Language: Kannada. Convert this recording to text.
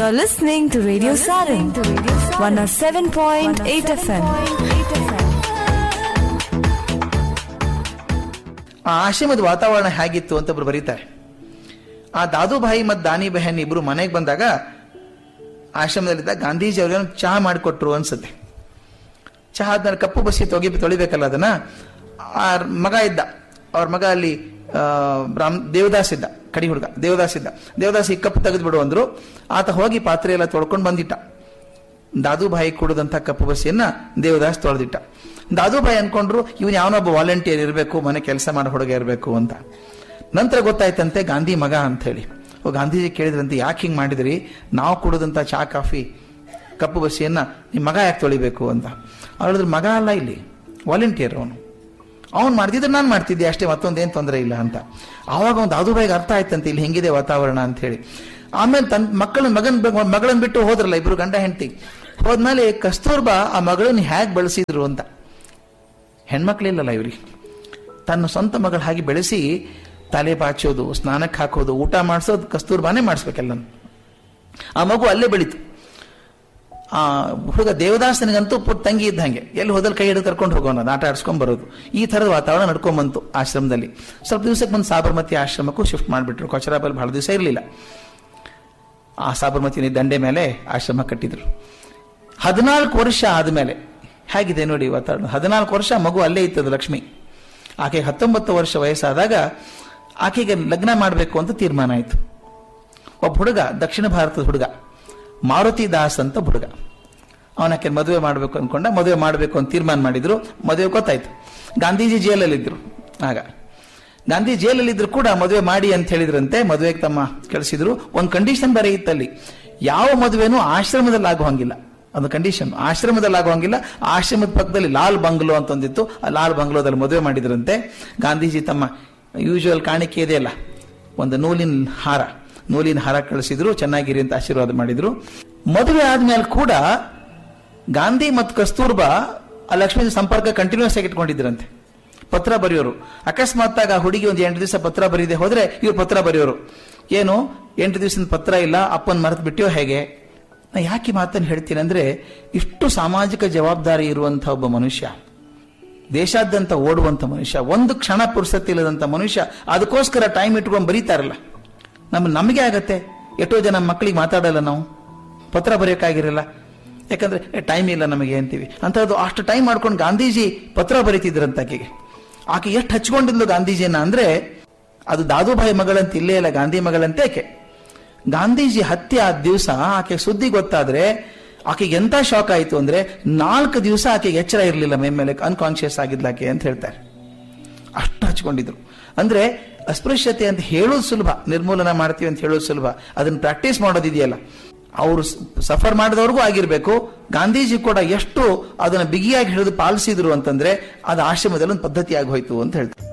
You're listening to Radio Sarin, 107.8 FM. ಆ ಆಶ್ರಮದ ವಾತಾವರಣ ಹೇಗಿತ್ತು ಅಂತ ಒಬ್ರು ಬರೀತಾರೆ ಆ ದಾದುಭಾಯಿ ಮತ್ತು ದಾನಿ ಬೆಹನ್ ಇಬ್ರು ಮನೆಗೆ ಬಂದಾಗ ಆಶ್ರಮದಲ್ಲಿದ್ದ ಗಾಂಧೀಜಿ ಅವ್ರಿಗೆ ಚಹಾ ಮಾಡಿಕೊಟ್ರು ಅನ್ಸುತ್ತೆ ಚಹಾ ಆದ್ಮೇಲೆ ಕಪ್ಪು ಬಸಿ ತೊಗಿ ತೊಳಿಬೇಕಲ್ಲ ಅದನ್ನ ಆ ಮಗ ಇದ್ದ ಅವ್ರ ಮಗ ಅಲ್ಲಿ ಆ, ರಾಮ್ ದೇವದಾಸ್ ಇದ್ದ ಕಡಿ ಹುಡುಗ ದೇವದಾಸ್ ಇದ್ದ ದೇವದಾಸ್ ಈ ಕಪ್ಪು ತೆಗೆದು ಬಿಡು ಅಂದ್ರು ಆತ ಹೋಗಿ ಪಾತ್ರೆ ಎಲ್ಲ ತೊಳ್ಕೊಂಡು ಬಂದಿಟ್ಟ ದಾದುಭಾಯಿ ಕುಡಿದಂಥ ಕಪ್ಪು ಬಸಿಯನ್ನ ದೇವದಾಸ್ ತೊಳೆದಿಟ್ಟ ದಾದುಭಾಯಿ ಅನ್ಕೊಂಡ್ರು ಇವನ್ ಯಾವನೊಬ್ಬ ವಾಲಂಟಿಯರ್ ಇರಬೇಕು ಮನೆ ಕೆಲಸ ಮಾಡೋ ಹುಡುಗ ಇರಬೇಕು ಅಂತ ನಂತರ ಗೊತ್ತಾಯ್ತಂತೆ ಗಾಂಧಿ ಮಗ ಅಂತ ಹೇಳಿ ಓ ಗಾಂಧೀಜಿ ಕೇಳಿದ್ರಂತೆ ಯಾಕೆ ಹಿಂಗೆ ಮಾಡಿದ್ರಿ ನಾವು ಕುಡಿದಂಥ ಚಹಾ ಕಾಫಿ ಕಪ್ಪು ಬಸಿಯನ್ನ ನಿಮ್ಮ ಮಗ ಯಾಕೆ ತೊಳಿಬೇಕು ಅಂತ ಅವ್ರು ಹೇಳಿದ್ರು ಮಗ ಅಲ್ಲ ಇಲ್ಲಿ ವಾಲಂಟಿಯರ್ ಅವನು ಅವ್ನು ಮಾಡ್ತಿದ್ರೆ ನಾನು ಮಾಡ್ತಿದ್ದೆ ಅಷ್ಟೇ ಮತ್ತೊಂದೇನು ತೊಂದರೆ ಇಲ್ಲ ಅಂತ ಆವಾಗ ಒಂದು ದಾದುಬಾಯಿಗೆ ಅರ್ಥ ಆಯ್ತಂತೆ ಇಲ್ಲಿ ಹೆಂಗಿದೆ ವಾತಾವರಣ ಅಂತ ಹೇಳಿ ಆಮೇಲೆ ತನ್ನ ಮಕ್ಕಳ ಮಗನ್ ಮಗಳನ್ನ ಬಿಟ್ಟು ಹೋದ್ರಲ್ಲ ಇಬ್ರು ಗಂಡ ಹೆಂಡತಿ ಹೋದ್ಮೇಲೆ ಕಸ್ತೂರ್ಬಾ ಆ ಮಗಳನ್ನ ಹೇಗೆ ಬೆಳೆಸಿದ್ರು ಅಂತ ಹೆಣ್ಮಕ್ಳಿಲ್ಲಲ್ಲ ಇವ್ರಿಗೆ ತನ್ನ ಸ್ವಂತ ಮಗಳ ಹಾಗೆ ಬೆಳೆಸಿ ತಲೆ ಬಾಚೋದು ಸ್ನಾನಕ್ಕೆ ಹಾಕೋದು ಊಟ ಮಾಡಿಸೋದು ಕಸ್ತೂರ್ಬಾನೇ ಮಾಡಿಸ್ಬೇಕೆಲ್ಲ ಆ ಮಗು ಅಲ್ಲೇ ಬೆಳೀತು ಆ ಹುಡುಗ ದೇವದಾಸನಿಗಂತೂ ಪುಟ್ಟ ತಂಗಿ ಇದ್ದ ಹಾಗೆ ಎಲ್ಲಿ ಹೋದಲ್ಲಿ ಕೈ ಹಿಡಿದು ಕರ್ಕೊಂಡು ಹೋಗೋಣ ಆಟ ಆಡ್ಸ್ಕೊಂಡ್ ಬರೋದು ಈ ಥರದ ವಾತಾವರಣ ನಡ್ಕೊಂಬಂತು ಆಶ್ರಮದಲ್ಲಿ ಸ್ವಲ್ಪ ದಿವಸಕ್ಕೆ ಬಂದು ಸಾಬರ್ಮತಿ ಆಶ್ರಮಕ್ಕೂ ಶಿಫ್ಟ್ ಮಾಡಿಬಿಟ್ರು ಕೊಚರಾಬಲ್ಲಿ ಬಹಳ ದಿವಸ ಇರಲಿಲ್ಲ ಆ ಸಾಬರ್ಮತಿ ದಂಡೆ ಮೇಲೆ ಆಶ್ರಮ ಕಟ್ಟಿದ್ರು ಹದಿನಾಲ್ಕು ವರ್ಷ ಆದಮೇಲೆ ಹೇಗಿದೆ ನೋಡಿ ವಾತಾವರಣ ಹದಿನಾಲ್ಕು ವರ್ಷ ಮಗು ಅಲ್ಲೇ ಇತ್ತದು ಲಕ್ಷ್ಮಿ ಆಕೆಗೆ ಹತ್ತೊಂಬತ್ತು ವರ್ಷ ವಯಸ್ಸಾದಾಗ ಆಕೆಗೆ ಲಗ್ನ ಮಾಡಬೇಕು ಅಂತ ತೀರ್ಮಾನ ಆಯಿತು ಒಬ್ಬ ಹುಡುಗ ದಕ್ಷಿಣ ಭಾರತದ ಹುಡುಗ ಮಾರುತಿ ದಾಸ್ ಅಂತ ಹುಡುಗ ಅವನಕ್ಕೆ ಮದುವೆ ಮಾಡಬೇಕು ಅನ್ಕೊಂಡ ಮದುವೆ ಮಾಡಬೇಕು ಅಂತ ತೀರ್ಮಾನ ಮಾಡಿದ್ರು ಮದುವೆ ಗೊತ್ತಾಯ್ತು ಗಾಂಧೀಜಿ ಜೈಲಲ್ಲಿದ್ದರು ಆಗ ಗಾಂಧಿ ಜೈಲಲ್ಲಿದ್ರು ಕೂಡ ಮದುವೆ ಮಾಡಿ ಅಂತ ಹೇಳಿದ್ರಂತೆ ಮದುವೆಗೆ ತಮ್ಮ ಕಳಿಸಿದ್ರು ಒಂದು ಕಂಡೀಷನ್ ಬೇರೆ ಇತ್ತಲ್ಲಿ ಯಾವ ಮದುವೆನೂ ಆಶ್ರಮದಲ್ಲಿ ಆಗೋ ಹಂಗಿಲ್ಲ ಅದು ಕಂಡೀಷನ್ ಆಶ್ರಮದಲ್ಲಿ ಆಗೋ ಹಂಗಿಲ್ಲ ಆಶ್ರಮದ ಪಕ್ಕದಲ್ಲಿ ಲಾಲ್ ಬಂಗ್ಲೋ ಅಂತ ಒಂದಿತ್ತು ಆ ಲಾಲ್ ಬಂಗ್ಲೋದಲ್ಲಿ ಮದುವೆ ಮಾಡಿದ್ರಂತೆ ಗಾಂಧೀಜಿ ತಮ್ಮ ಯೂಶುವಲ್ ಕಾಣಿಕೆ ಇದೆಯಲ್ಲ ಒಂದು ನೂಲಿನ ಹಾರ ನೂಲಿನ ಹಾರ ಕಳಿಸಿದ್ರು ಚೆನ್ನಾಗಿರಿ ಅಂತ ಆಶೀರ್ವಾದ ಮಾಡಿದ್ರು ಮದುವೆ ಆದ್ಮೇಲೆ ಕೂಡ ಗಾಂಧಿ ಮತ್ತು ಕಸ್ತೂರ್ಬಾ ಆ ಲಕ್ಷ್ಮೀ ಸಂಪರ್ಕ ಕಂಟಿನ್ಯೂಸ್ ಆಗಿ ಇಟ್ಕೊಂಡಿದ್ರಂತೆ ಪತ್ರ ಬರೆಯೋರು ಅಕಸ್ಮಾತ್ ಆಗ ಆ ಹುಡುಗಿ ಒಂದು ಎಂಟು ದಿವಸ ಪತ್ರ ಬರೀದೆ ಹೋದ್ರೆ ಇವ್ರು ಪತ್ರ ಬರೆಯೋರು ಏನು ಎಂಟು ದಿವಸದ ಪತ್ರ ಇಲ್ಲ ಅಪ್ಪನ ಮರೆತು ಬಿಟ್ಟಿಯೋ ಹೇಗೆ ನಾ ಯಾಕೆ ಮಾತನ್ನು ಹೇಳ್ತೀನಿ ಅಂದ್ರೆ ಇಷ್ಟು ಸಾಮಾಜಿಕ ಜವಾಬ್ದಾರಿ ಇರುವಂತಹ ಒಬ್ಬ ಮನುಷ್ಯ ದೇಶಾದ್ಯಂತ ಓಡುವಂತ ಮನುಷ್ಯ ಒಂದು ಕ್ಷಣ ಪುರ್ಸತಿ ಇಲ್ಲದಂತ ಮನುಷ್ಯ ಅದಕ್ಕೋಸ್ಕರ ಟೈಮ್ ಇಟ್ಕೊಂಡು ಬರೀತಾರಲ್ಲ ನಮ್ಮ ನಮಗೆ ಆಗತ್ತೆ ಎಷ್ಟೋ ಜನ ಮಕ್ಕಳಿಗೆ ಮಾತಾಡಲ್ಲ ನಾವು ಪತ್ರ ಬರೆಯೋಕ್ಕಾಗಿರಲ್ಲ ಯಾಕಂದ್ರೆ ಟೈಮ್ ಇಲ್ಲ ನಮಗೆ ಅಂತೀವಿ ಅಂತದ್ದು ಅಷ್ಟು ಟೈಮ್ ಮಾಡ್ಕೊಂಡು ಗಾಂಧೀಜಿ ಪತ್ರ ಬರೀತಿದ್ರಂತ ಆಕೆಗೆ ಆಕೆ ಎಷ್ಟು ಹಚ್ಕೊಂಡಿದ್ಲು ಗಾಂಧೀಜಿಯನ್ನ ಅಂದ್ರೆ ಅದು ದಾದುಭಾಯಿ ಮಗಳಂತ ಇಲ್ಲೇ ಇಲ್ಲ ಗಾಂಧಿ ಮಗಳಂತೆ ಆಕೆ ಗಾಂಧೀಜಿ ಹತ್ಯೆ ಆದ ದಿವಸ ಆಕೆ ಸುದ್ದಿ ಗೊತ್ತಾದ್ರೆ ಆಕೆಗೆ ಎಂತ ಶಾಕ್ ಆಯಿತು ಅಂದ್ರೆ ನಾಲ್ಕು ದಿವಸ ಆಕೆಗೆ ಎಚ್ಚರ ಇರಲಿಲ್ಲ ಮೈ ಮೇಲೆ ಅನ್ಕಾನ್ಶಿಯಸ್ ಆಗಿದ್ಲ ಆಕೆ ಅಂತ ಹೇಳ್ತಾರೆ ಅಷ್ಟು ಹಚ್ಕೊಂಡಿದ್ರು ಅಂದ್ರೆ ಅಸ್ಪೃಶ್ಯತೆ ಅಂತ ಹೇಳೋದು ಸುಲಭ ನಿರ್ಮೂಲನ ಮಾಡ್ತೀವಿ ಅಂತ ಹೇಳೋದು ಸುಲಭ ಅದನ್ನ ಪ್ರಾಕ್ಟೀಸ್ ಮಾಡೋದಿದೆಯಲ್ಲ ಅವರು ಸಫರ್ ಮಾಡಿದವ್ರಿಗೂ ಆಗಿರ್ಬೇಕು ಗಾಂಧೀಜಿ ಕೂಡ ಎಷ್ಟು ಅದನ್ನ ಬಿಗಿಯಾಗಿ ಹಿಡಿದು ಪಾಲಿಸಿದ್ರು ಅಂತಂದ್ರೆ ಅದು ಆಶ್ರಮದಲ್ಲಿ ಒಂದು ಪದ್ಧತಿ ಆಗಿ ಹೋಯ್ತು ಅಂತ ಹೇಳ್ತಾರೆ